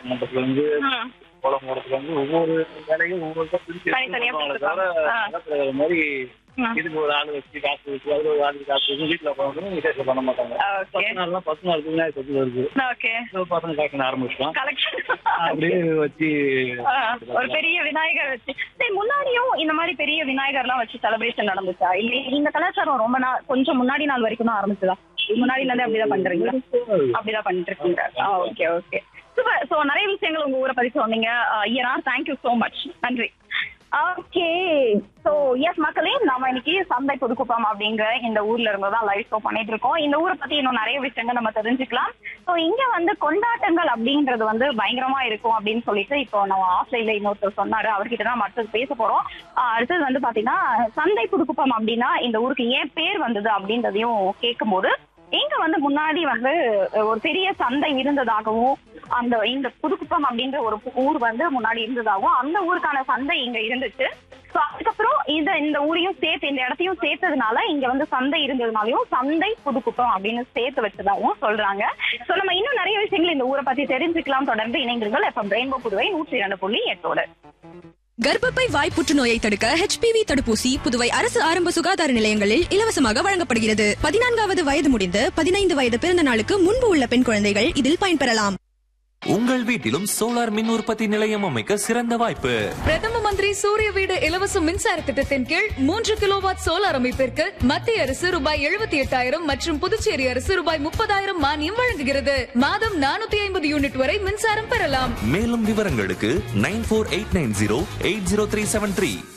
மண்டபத்துல இருந்து ம். கோலம் போடுறதுல இருந்து ஒவ்வொரு வேலையும் ஒவ்வொரு பிரிச்சு தனித்தனியா பண்ணுவாங்களே பிரிச்சிருப்பாங்க. தவிர ஆ. நிலத்துல இருக்கிற மாதிரி ம். இதுக்கு ஒரு ஆள் வச்சு காசு வச்சு அதுல ஒரு ஆளுக்கு காசு வச்சு வீட்டுல உட்காந்து விசேஷம் பண்ண மாட்டாங்க ஓகே பத்து நாள்லாம் பத்து நாளுக்கு முன்னாடி சொல்லி வருது ஓகே So, பசங்க காக்கணும் ஆரம்பிச்சிட்டோம் கலெக்ஷன் அப்படியே வச்சு ஒரு பெரிய விநாயகர் வச்சு சரி முன்னாடியும் இந்த மாதிரி பெரிய விநாயகர்லாம் வச்சு செலிப்ரேஷன் நடந்துச்சா இல்ல இந்த கலாச்சாரம் ரொம்ப நாள் கொஞ்சம் முன்னாடி நாள் வரைக்கும் தான் ஆரம்பிச்சதா முன்னாடில இருந்தே அப்படிதான் பண்றீங்களா அப்படிதான் பண்ணிட்டு இருக்கீங்க ஓகே ஓகே சூப்பர் சோ நிறைய விஷயங்கள் உங்க ஊரை பத்தி சொன்னீங்க ஐயனார் தேங்க்யூ சோ மச் நன்றி ஓகே சோ எஸ் மக்களே நாம இன்னைக்கு சந்தை புதுக்குப்பம் அப்படிங்கிற இந்த ஊர்ல இருந்து தான் லைவ் ஷோ பண்ணிட்டு இருக்கோம் இந்த ஊரை பத்தி இன்னும் நிறைய விஷயங்கள் நம்ம தெரிஞ்சுக்கலாம் சோ இங்க வந்து கொண்டாட்டங்கள் அப்படின்றது வந்து பயங்கரமா இருக்கும் அப்படின்னு சொல்லிட்டு இப்போ நம்ம ஆஃப்லைன்ல இன்னொருத்தர் சொன்னாரு அவர்கிட்ட தான் அடுத்தது பேச போறோம் ஆஹ் அடுத்தது வந்து பாத்தீங்கன்னா சந்தை புதுக்குப்பம் அப்படின்னா இந்த ஊருக்கு ஏன் பேர் வந்தது அப்படின்றதையும் கேட்கும்போது இங்க வந்து முன்னாடி வந்து அஹ், ஒரு பெரிய சந்தை இருந்ததாகவும் அந்த இந்த புதுக்குப்பம் அப்படின்ற ஒரு ஊர் வந்து முன்னாடி இருந்ததாகவும் அந்த ஊருக்கான சந்தை இங்க இருந்துச்சு சோ அதுக்கப்புறம் இந்த இந்த ஊரையும் சேர்த்து இந்த இடத்தையும் சேர்த்ததுனால இங்க வந்து சந்தை இருந்ததுனாலயும் சந்தை புதுக்குப்பம் அப்படின்னு சேர்த்து வச்சதாகவும் சொல்றாங்க சோ நம்ம இன்னும் நிறைய விஷயங்கள் இந்த ஊரை பத்தி தெரிஞ்சுக்கலாம் தொடர்ந்து இணைந்திருங்கள் எஃப்எம் ரெயின்போ புதுவை நூற்றி இரண்டு புள்ளி எட்டோடு கர்ப்பப்பை வாய் புற்றுநோயை தடுக்க HPV தடுப்பூசி புதுவை அரசு ஆரம்ப சுகாதார நிலையங்களில் இலவசமாக வழங்கப்படுகிறது பதினான்காவது வயது முடிந்து பதினைந்து வயது பிறந்த நாளுக்கு முன்பு உள்ள பெண் குழந்தைகள் இதில் பயன்பெறலாம் உங்கள் வீட்டிலும் சோலார் மின் உற்பத்தி நிலையம் அமைக்க சிறந்த வாய்ப்பு பிரதம மந்திரி சூரிய வீடு இலவச மின்சார திட்டத்தின் கீழ் மூன்று கிலோவாட் சோலார் அமைப்பிற்கு மத்திய அரசு ரூபாய் எழுபத்தி எட்டாயிரம் மற்றும் புதுச்சேரி அரசு ரூபாய் முப்பதாயிரம் மானியம் வழங்குகிறது மாதம் நானூத்தி ஐம்பது யூனிட் வரை மின்சாரம் பெறலாம் மேலும் விவரங்களுக்கு nine four eight nine zero eight zero three seven three